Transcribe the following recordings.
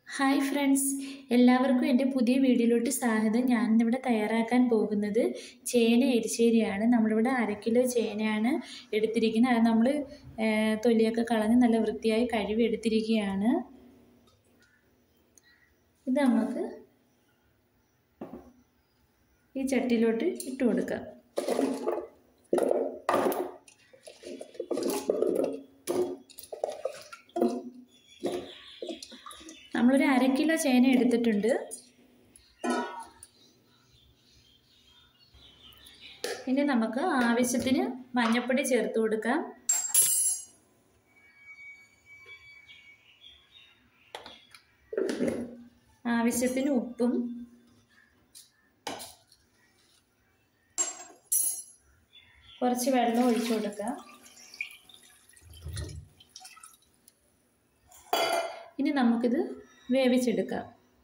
hi friends എല്ലാവർക്കും എൻ്റെ പുതിയ വീഡിയോയിലോട്ട് സ്വാഗതം ഞാനിന്നിവിടെ തയ്യാറാക്കാൻ പോകുന്നത് ചേന എരിശ്ശേരിയാണ് നമ്മളിവിടെ അര കിലോ ചേനയാണ് എടുത്തിരിക്കുന്നത് അത് നമ്മൾ തൊലിയൊക്കെ കളഞ്ഞ് നല്ല വൃത്തിയായി കഴുകി എടുത്തിരിക്കുകയാണ് ഇത് നമുക്ക് ഈ ചട്ടിയിലോട്ട് ഇട്ട് കൊടുക്കാം നമ്മളൊരു അര കിലോ ചേന എടുത്തിട്ടുണ്ട് ഇനി നമുക്ക് ആവശ്യത്തിന് മഞ്ഞൾപ്പൊടി ചേർത്ത് കൊടുക്കാം ആവശ്യത്തിന് ഉപ്പും കുറച്ച് വെള്ളം ഒഴിച്ചു കൊടുക്കാം ഇനി നമുക്കിത് വേവിച്ചെടുക്കാം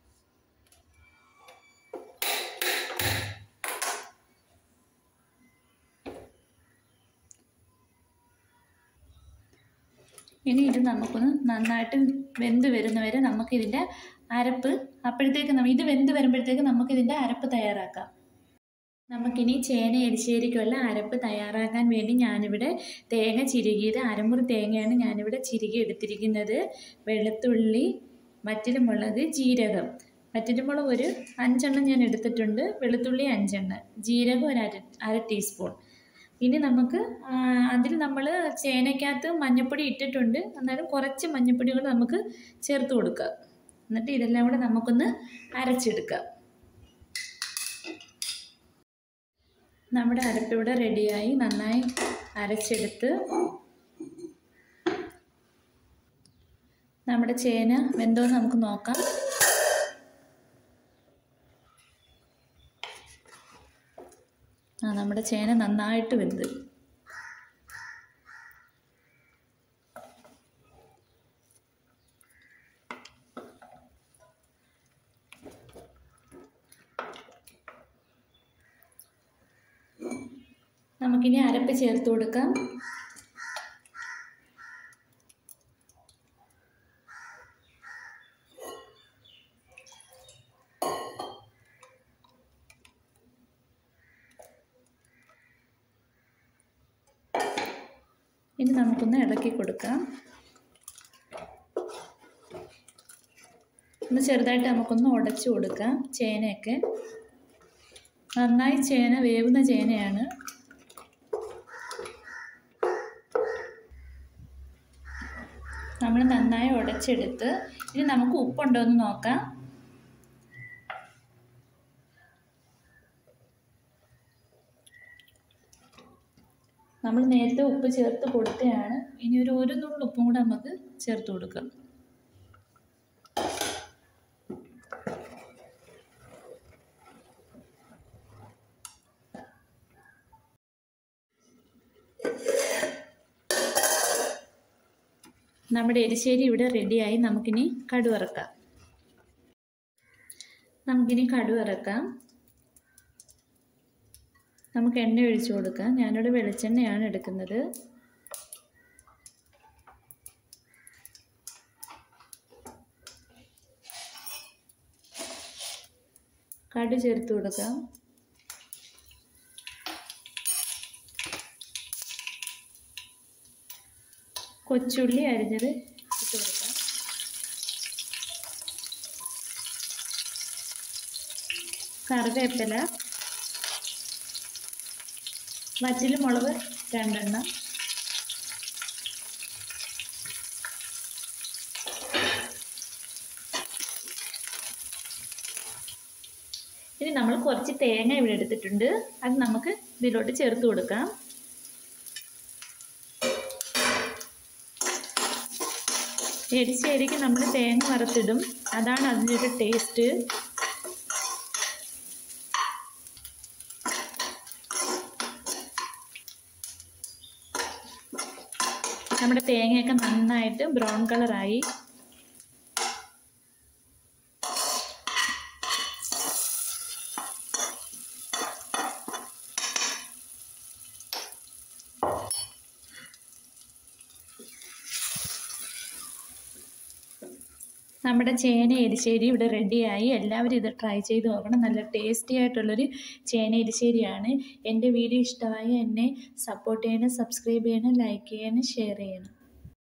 ഇനി ഇത് നമുക്കൊന്ന് നന്നായിട്ട് വെന്ത് വരുന്നവരെ നമുക്കിതിൻ്റെ അരപ്പ് അപ്പോഴത്തേക്ക് നമ്മ ഇത് വെന്ത് വരുമ്പോഴത്തേക്ക് നമുക്കിതിൻ്റെ അരപ്പ് തയ്യാറാക്കാം നമുക്കിനി ചേന എരിശ്ശേരിക്കുള്ള അരപ്പ് തയ്യാറാക്കാൻ വേണ്ടി ഞാനിവിടെ തേങ്ങ ചിരുകിയത് അരമുറി തേങ്ങയാണ് ഞാനിവിടെ ചിരുകി എടുത്തിരിക്കുന്നത് വെളുത്തുള്ളി വറ്റൽമുളക് ജീരകം വറ്റൽമുളക് ഒരു അഞ്ചെണ്ണം ഞാൻ എടുത്തിട്ടുണ്ട് വെളുത്തുള്ളി അഞ്ചെണ്ണം ജീരകം ഒരു അര അര ടീസ്പൂൺ ഇനി നമുക്ക് അതിൽ നമ്മൾ ചേനയ്ക്കകത്ത് മഞ്ഞൾപ്പൊടി ഇട്ടിട്ടുണ്ട് എന്നാലും കുറച്ച് മഞ്ഞൾപ്പൊടി കൂടെ നമുക്ക് ചേർത്ത് കൊടുക്കുക എന്നിട്ട് ഇതെല്ലാം കൂടെ നമുക്കൊന്ന് അരച്ചെടുക്കാം നമ്മുടെ അരപ്പിവിടെ റെഡിയായി നന്നായി അരച്ചെടുത്ത് നമ്മുടെ ചേന വെന്തോന്ന് നമുക്ക് നോക്കാം ആ നമ്മുടെ ചേന നന്നായിട്ട് വെന്ത് നമുക്കിനി അരപ്പ് ചേർത്ത് കൊടുക്കാം ഇനി നമുക്കൊന്ന് ഇളക്കി കൊടുക്കാം ഒന്ന് ചെറുതായിട്ട് നമുക്കൊന്ന് ഉടച്ചു കൊടുക്കാം ചേനയൊക്കെ നന്നായി ചേന വേവുന്ന ചേനയാണ് നമ്മൾ നന്നായി ഉടച്ചെടുത്ത് ഇനി നമുക്ക് ഉപ്പുണ്ടോ എന്ന് നോക്കാം നമ്മൾ നേരത്തെ ഉപ്പ് ചേർത്ത് കൊടുത്തതാണ് ഇനി ഒരു ഒരു നുള്ളു ഉപ്പും കൂടെ നമുക്ക് ചേർത്ത് കൊടുക്കാം നമ്മുടെ എരിശ്ശേരി ഇവിടെ റെഡിയായി നമുക്കിനി കടുവറക്കാം നമുക്കിനി കടുവറക്കാം നമുക്ക് എണ്ണ ഒഴിച്ചു കൊടുക്കാം ഞാനിവിടെ വെളിച്ചെണ്ണയാണ് എടുക്കുന്നത് കടു ചേർത്ത് കൊടുക്കാം കൊച്ചുള്ളി അരിഞ്ഞത് ഇട്ട് കൊടുക്കാം കറിവേപ്പില വറ്റിൽ മുളക് രണ്ടെണ്ണം ഇനി നമ്മൾ കുറച്ച് തേങ്ങ ഇവിടെ എടുത്തിട്ടുണ്ട് അത് നമുക്ക് ഇതിലോട്ട് ചേർത്ത് കൊടുക്കാം എരിശ്ശേരിക്ക് നമ്മൾ തേങ്ങ വറുത്തിടും അതാണ് അതിൻ്റെ ഒരു ടേസ്റ്റ് നമ്മുടെ തേങ്ങയൊക്കെ നന്നായിട്ട് ബ്രൗൺ കളറായി നമ്മുടെ ചേന എരിശ്ശേരി ഇവിടെ റെഡിയായി എല്ലാവരും ഇത് ട്രൈ ചെയ്ത് നോക്കണം നല്ല ടേസ്റ്റി ആയിട്ടുള്ളൊരു ചേന എരിശ്ശേരിയാണ് എൻ്റെ വീഡിയോ ഇഷ്ടമായി എന്നെ സപ്പോർട്ട് ചെയ്യണം സബ്സ്ക്രൈബ് ചെയ്യണം ലൈക്ക് ചെയ്യണം ഷെയർ ചെയ്യണം